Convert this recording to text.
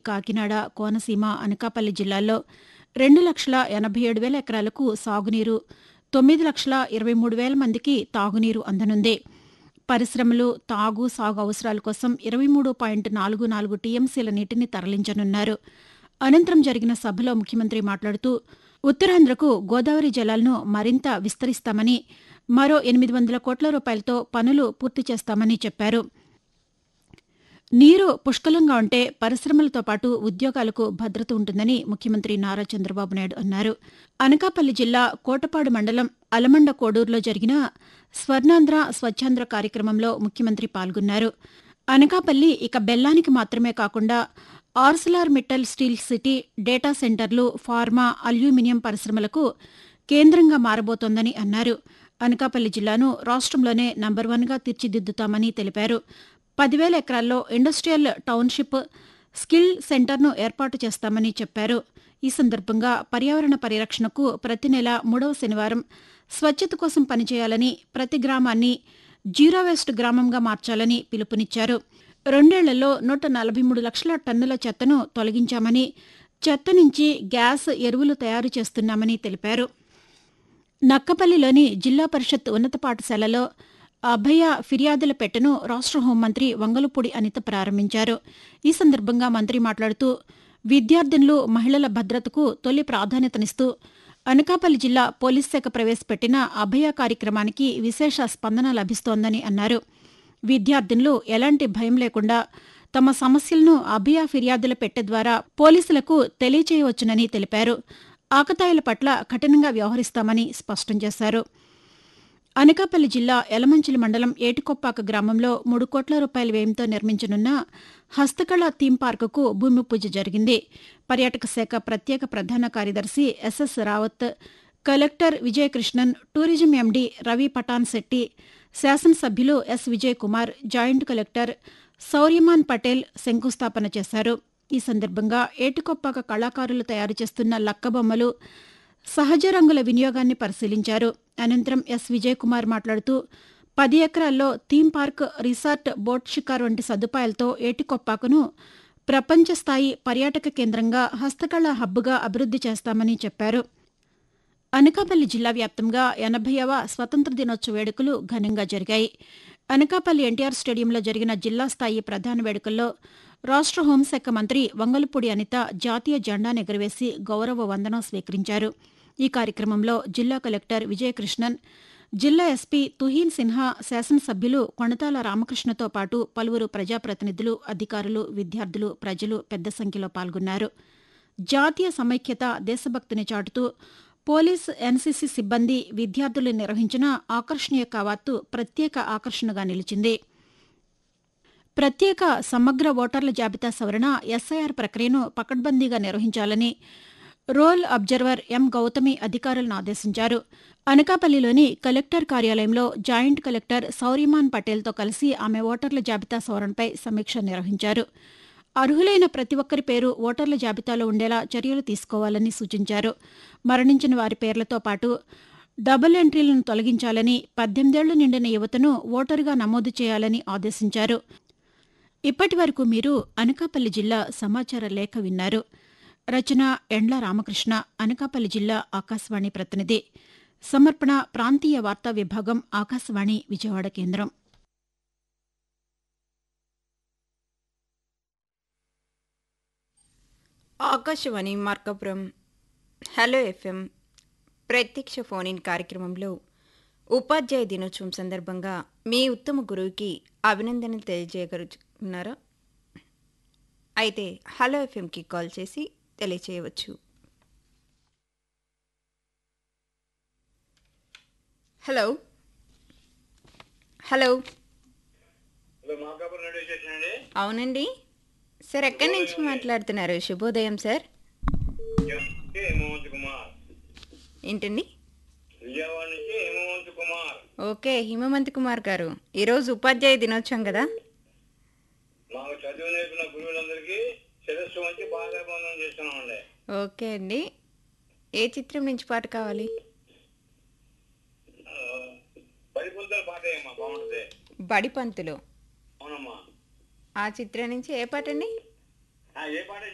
కాకినాడ కోనసీమ అనకాపల్లి జిల్లాల్లో రెండు లక్షల ఎనభై ఏడు వేల ఎకరాలకు సాగునీరు తొమ్మిది లక్షల ఇరవై మూడు వేల మందికి తాగునీరు అందనుంది పరిశ్రమలు తాగు సాగు అవసరాల కోసం ఇరవై మూడు పాయింట్ నాలుగు నాలుగు టీఎంసీల నీటిని తరలించనున్నారు అనంతరం జరిగిన సభలో ముఖ్యమంత్రి మాట్లాడుతూ ఉత్తరాంధ్రకు గోదావరి జలాలను మరింత విస్తరిస్తామని మరో ఎనిమిది వందల కోట్ల రూపాయలతో పనులు పూర్తి చేస్తామని చెప్పారు నీరు పుష్కలంగా ఉంటే పరిశ్రమలతో పాటు ఉద్యోగాలకు భద్రత ఉంటుందని ముఖ్యమంత్రి నారా చంద్రబాబు నాయుడు అన్నారు అనకాపల్లి జిల్లా కోటపాడు మండలం అలమండ కోడూరులో జరిగిన స్వర్ణాంధ్ర స్వచ్ఛాంధ్ర కార్యక్రమంలో ముఖ్యమంత్రి పాల్గొన్నారు అనకాపల్లి ఇక బెల్లానికి మాత్రమే కాకుండా Arcelor Mittal steel city data సెంటర్లు ఫార్మా అల్యూమినియం పరిశ్రమలకు కేంద్రంగా మారబోతోందని అన్నారు అనకాపల్లి జిల్లాను రాష్ట్రంలోనే నంబర్ వన్గా తీర్చిదిద్దుతామని తెలిపారు పదివేల ఎకరాల్లో ఇండస్ట్రియల్ టౌన్షిప్ స్కిల్ సెంటర్ను ఏర్పాటు చేస్తామని చెప్పారు ఈ సందర్భంగా పర్యావరణ పరిరక్షణకు ప్రతి నెల మూడవ శనివారం స్వచ్ఛత కోసం పనిచేయాలని ప్రతి గ్రామాన్ని జీరో వేస్ట్ గ్రామంగా మార్చాలని పిలుపునిచ్చారు రెండేళ్లలో నూట నలభై మూడు లక్షల టన్నుల చెత్తను తొలగించామని చెత్త నుంచి గ్యాస్ ఎరువులు తయారు చేస్తున్నామని తెలిపారు నక్కపల్లిలోని జిల్లా పరిషత్ ఉన్నత పాఠశాలలో అభయ ఫిర్యాదుల పెట్టెను రాష్ట్ర హోంమంత్రి వంగలపూడి అనిత ప్రారంభించారు ఈ సందర్భంగా మంత్రి మాట్లాడుతూ విద్యార్థినులు మహిళల భద్రతకు తొలి ప్రాధాన్యతనిస్తూ అనకాపల్లి జిల్లా పోలీస్ శాఖ ప్రవేశపెట్టిన అభయ కార్యక్రమానికి విశేష స్పందన లభిస్తోందని అన్నారు విద్యార్థినులు ఎలాంటి భయం లేకుండా తమ సమస్యలను అభయ ఫిర్యాదుల పెట్టె ద్వారా పోలీసులకు తెలియచేయవచ్చునని తెలిపారు ఆకతాయిల పట్ల కఠినంగా వ్యవహరిస్తామని స్పష్టం చేశారు అనకాపల్లి జిల్లా యలమంచిలి మండలం ఏటికొప్పాక గ్రామంలో మూడు కోట్ల రూపాయల వ్యయంతో నిర్మించనున్న హస్తకళ థీమ్ పార్కుకు భూమి పూజ జరిగింది పర్యాటక శాఖ ప్రత్యేక ప్రధాన కార్యదర్శి SS Rawat collector Vijayakrishnan tourism MD Ravi Pattan Shetty శాసనసభ్యులు S Vijay Kumar joint collector Sauryaman Patel శంకుస్థాపన చేశారు ఈ సందర్భంగా ఏటికొప్పాక కళాకారులు తయారు చేస్తున్న లక్కబొమ్మలు సహజ రంగుల వినియోగాన్ని పరిశీలించారు అనంతరం ఎస్ విజయ్ కుమార్ మాట్లాడుతూ పది ఎకరాల్లో థీమ్ పార్క్ రిసార్ట్ బోట్ షికార్ వంటి సదుపాయాలతో ఏటికొప్పాకును ప్రపంచ స్థాయి పర్యాటక కేంద్రంగా హస్తకళ హబ్గా అభివృద్ది చేస్తామని చెప్పారు అనకాపల్లి జిల్లా వ్యాప్తంగా ఎనభైవ స్వతంత్ర దినోత్సవ వేడుకలు ఘనంగా జరిగాయి అనకాపల్లి ఎన్టీఆర్ స్టేడియంలో జరిగిన జిల్లా స్థాయి ప్రధాన వేడుకల్లో రాష్ట్ర హోంశాఖ మంత్రి వంగలపూడి అనిత జాతీయ జెండాను ఎగురవేసి గౌరవ వందనం స్వీకరించారు ఈ కార్యక్రమంలో జిల్లా కలెక్టర్ విజయకృష్ణన్ జిల్లా ఎస్పీ తుహీన్ సిన్హా శాసనసభ్యులు కొణతాల రామకృష్ణతో పాటు పలువురు ప్రజాప్రతినిధులు అధికారులు విద్యార్థులు ప్రజలు పెద్ద సంఖ్యలో పాల్గొన్నారు జాతీయ సమైక్యత దేశభక్తిని చాటుతూ పోలీస్ ఎన్సీసీ సిబ్బంది విద్యార్థులు నిర్వహించిన ఆకర్షణీయ కవాతు ప్రత్యేక ఆకర్షణగా నిలిచింది ప్రత్యేక సమగ్ర ఓటర్ల జాబితా సవరణ ఎస్ఐఆర్ ప్రక్రియను పకడ్బందీగా నిర్వహించాలని రోల్ అబ్జర్వర్ ఎం గౌతమి అధికారులను ఆదేశించారు అనకాపల్లిలోని కలెక్టర్ కార్యాలయంలో జాయింట్ కలెక్టర్ సౌరిమాన్ పటేల్తో కలిసి ఆమె ఓటర్ల జాబితా సవరణపై సమీక్ష నిర్వహించారు అర్హులైన ప్రతి ఒక్కరి పేరు ఓటర్ల జాబితాలో ఉండేలా చర్యలు తీసుకోవాలని సూచించారు మరణించిన వారి పేర్లతో పాటు డబుల్ ఎంట్రీలను తొలగించాలని పద్దెనిమిదేళ్లు నిండిన యువతను ఓటరుగా నమోదు చేయాలని ఆదేశించారు ఇప్పటి వరకు మీరు అనకాపల్లి జిల్లా సమాచార లేఖ విన్నారు రచన ఎండ్ల రామకృష్ణ అనకాపల్లి జిల్లా ఆకాశవాణి ప్రతినిధి సమర్పణ ప్రాంతీయ వార్తా విభాగం ఆకాశవాణి విజయవాడ కేంద్రం ఆకాశవాణి మార్కాపురం హలో ఎఫ్ఎం ప్రత్యక్ష ఫోన్ ఇన్ కార్యక్రమంలో ఉపాధ్యాయ దినోత్సవం సందర్భంగా మీ ఉత్తమ గురువుకి అభినందనలు తెలియజేయగలుగుతున్నారా అయితే హలో ఎఫ్ఎంకి కాల్ చేసి తెలియచేయవచ్చు hello hello hello Markapuram radio station అండి అవునండి సార్ ఎక్కడి నుంచి మాట్లాడుతున్నారు శుభోదయం సార్ నుంచి హేమవంత్ కుమార్ ఏంటండి విజయవాడ నుంచి హేమవంత్ కుమార్ ఓకే హిమవంత్ కుమార్ గారు ఈరోజు ఉపాధ్యాయ దినోత్సవం కదా మాకు చదువు నేర్పిన గురువులందరికీ శిరస్సు వంచి బాధాబంధనం చేస్తున్నామండి ఓకే అండి ఏ చిత్రం నుంచి పాట కావాలి పరిపొంతల పాట ఏమా బాగుంటుంది బడిపంతులు అవునమ్మా ఆ చిత్రం నుంచి ఏ పాట అండి ఆ, ఏ పాట